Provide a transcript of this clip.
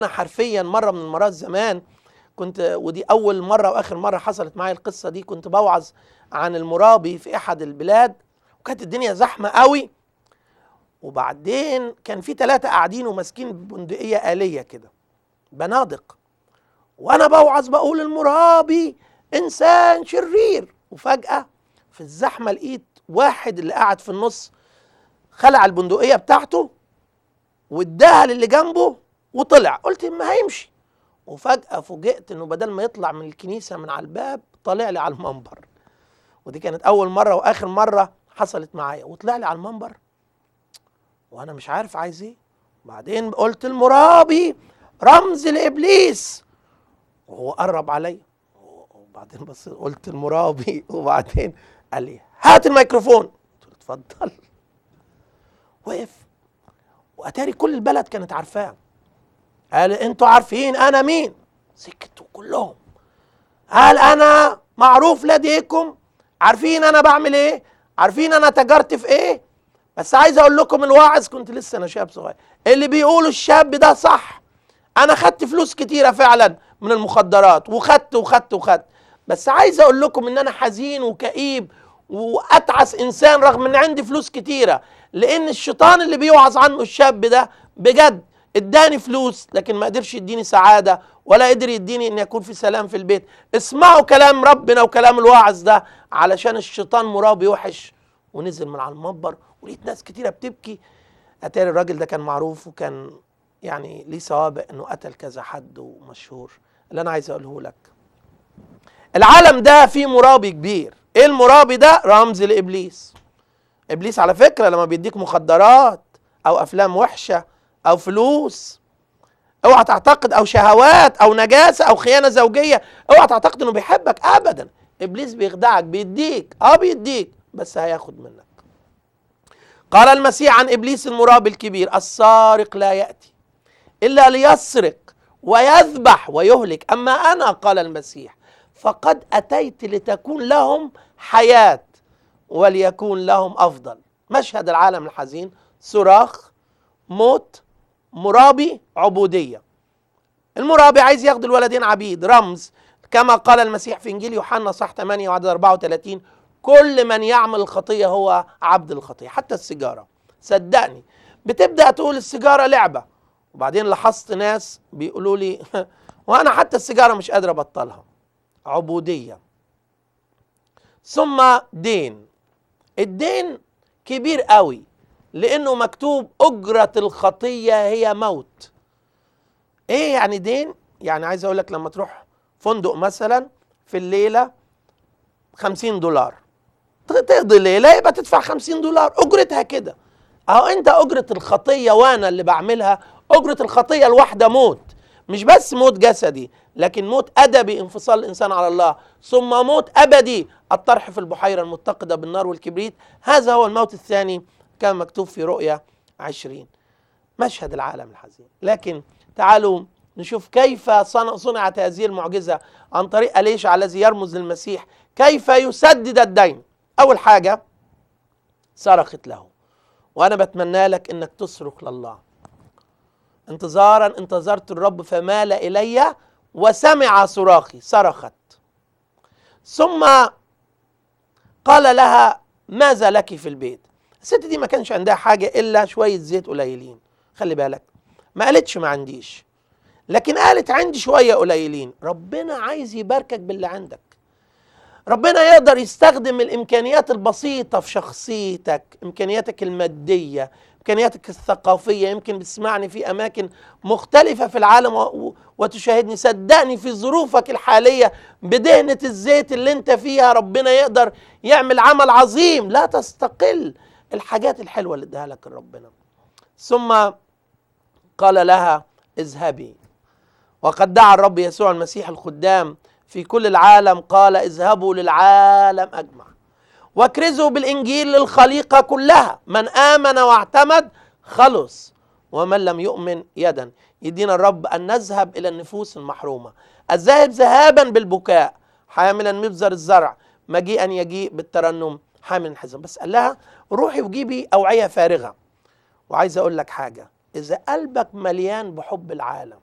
انا حرفيا مره من المرات زمان كنت ودي اول مره واخر مره حصلت معايا القصه دي كنت بوعظ عن المرابي في احد البلاد وكانت الدنيا زحمه قوي وبعدين كان في ثلاثه قاعدين وماسكين بندقيه آلية كده بنادق وانا بوعظ بقول المرابي انسان شرير وفجاه في الزحمه لقيت واحد اللي قاعد في النص خلع البندقيه بتاعته واداها للي جنبه وطلع قلت ما هيمشي وفجأة فوجئت انه بدل ما يطلع من الكنيسة من على الباب طلع لي على المنبر ودي كانت أول مرة وآخر مرة حصلت معايا وطلع لي على المنبر وأنا مش عارف عايز إيه بعدين قلت المرابي رمز لإبليس وهو قرب عليا وبعدين بس قلت المرابي وبعدين قال لي هات الميكروفون قلت له اتفضل وقف واتاري كل البلد كانت عارفاه قال انتوا عارفين انا مين سكتوا كلهم قال انا معروف لديكم عارفين انا بعمل ايه عارفين انا تجارتي في ايه بس عايز اقول لكم الواعظ كنت لسه انا شاب صغير اللي بيقولوا الشاب ده صح انا خدت فلوس كتيره فعلا من المخدرات وخدت وخدت وخدت بس عايز اقول لكم ان انا حزين وكئيب واتعس انسان رغم ان عندي فلوس كتيره لان الشيطان اللي بيوعظ عنه الشاب ده بجد اداني فلوس لكن ما قدرش يديني سعاده ولا قدر يديني ان يكون في سلام في البيت اسمعوا كلام ربنا وكلام الواعظ ده علشان الشيطان مرابي وحش ونزل من على المنبر ولقيت ناس كتيره بتبكي اتاري الراجل ده كان معروف وكان يعني ليه سوابق انه قتل كذا حد ومشهور اللي انا عايز اقوله لك العالم ده فيه مرابي كبير ايه المرابي ده رمز لابليس ابليس على فكره لما بيديك مخدرات او افلام وحشه او فلوس اوعى تعتقد او شهوات او نجاسه او خيانه زوجيه اوعى تعتقد انه بيحبك ابدا ابليس بيخدعك بيديك اه بيديك بس هياخد منك قال المسيح عن ابليس المرابي الكبير السارق لا ياتي الا ليسرق ويذبح ويهلك اما انا قال المسيح فقد اتيت لتكون لهم حياه وليكون لهم افضل مشهد العالم الحزين صراخ موت مرابي عبوديه المرابي عايز ياخد الولدين عبيد رمز كما قال المسيح في انجيل يوحنا صح 8 وعدد 34 كل من يعمل الخطيه هو عبد الخطيه حتى السيجاره صدقني بتبدا تقول السيجاره لعبه وبعدين لاحظت ناس بيقولوا لي وانا حتى السيجاره مش قادر ابطلها عبوديه ثم دين الدين كبير قوي لانه مكتوب اجره الخطيه هي موت ايه يعني دين يعني عايز اقول لك لما تروح فندق مثلا في الليله خمسين دولار تقضي ليله يبقى تدفع خمسين دولار اجرتها كده اهو انت اجره الخطيه وانا اللي بعملها اجره الخطيه الواحده موت مش بس موت جسدي لكن موت ادبي انفصال الانسان على الله ثم موت ابدي الطرح في البحيره المتقده بالنار والكبريت هذا هو الموت الثاني كان مكتوب في رؤيا عشرين مشهد العالم الحزين لكن تعالوا نشوف كيف صنعت هذه المعجزة عن طريق أليشع الذي يرمز للمسيح كيف يسدد الدين أول حاجة صرخت له وأنا بتمنى لك أنك تصرخ لله انتظارا انتظرت الرب فمال إلي وسمع صراخي صرخت ثم قال لها ماذا لك في البيت الست دي ما كانش عندها حاجة إلا شوية زيت قليلين خلي بالك ما قالتش ما عنديش لكن قالت عندي شوية قليلين ربنا عايز يباركك باللي عندك ربنا يقدر يستخدم الإمكانيات البسيطة في شخصيتك إمكانياتك المادية إمكانياتك الثقافية يمكن بتسمعني في أماكن مختلفة في العالم وتشاهدني صدقني في ظروفك الحالية بدهنة الزيت اللي انت فيها ربنا يقدر يعمل عمل عظيم لا تستقل الحاجات الحلوة اللي اداها لك ربنا ثم قال لها اذهبي وقد دعا الرب يسوع المسيح الخدام في كل العالم قال اذهبوا للعالم اجمع واكرزوا بالانجيل للخليقه كلها من امن واعتمد خلص ومن لم يؤمن يدا يدينا الرب ان نذهب الى النفوس المحرومه الذاهب ذهابا بالبكاء حاملا مبزر الزرع مجيئا يجيء بالترنم حامل الحزن بس قال لها روحي وجيبي اوعيه فارغه وعايز اقول لك حاجه اذا قلبك مليان بحب العالم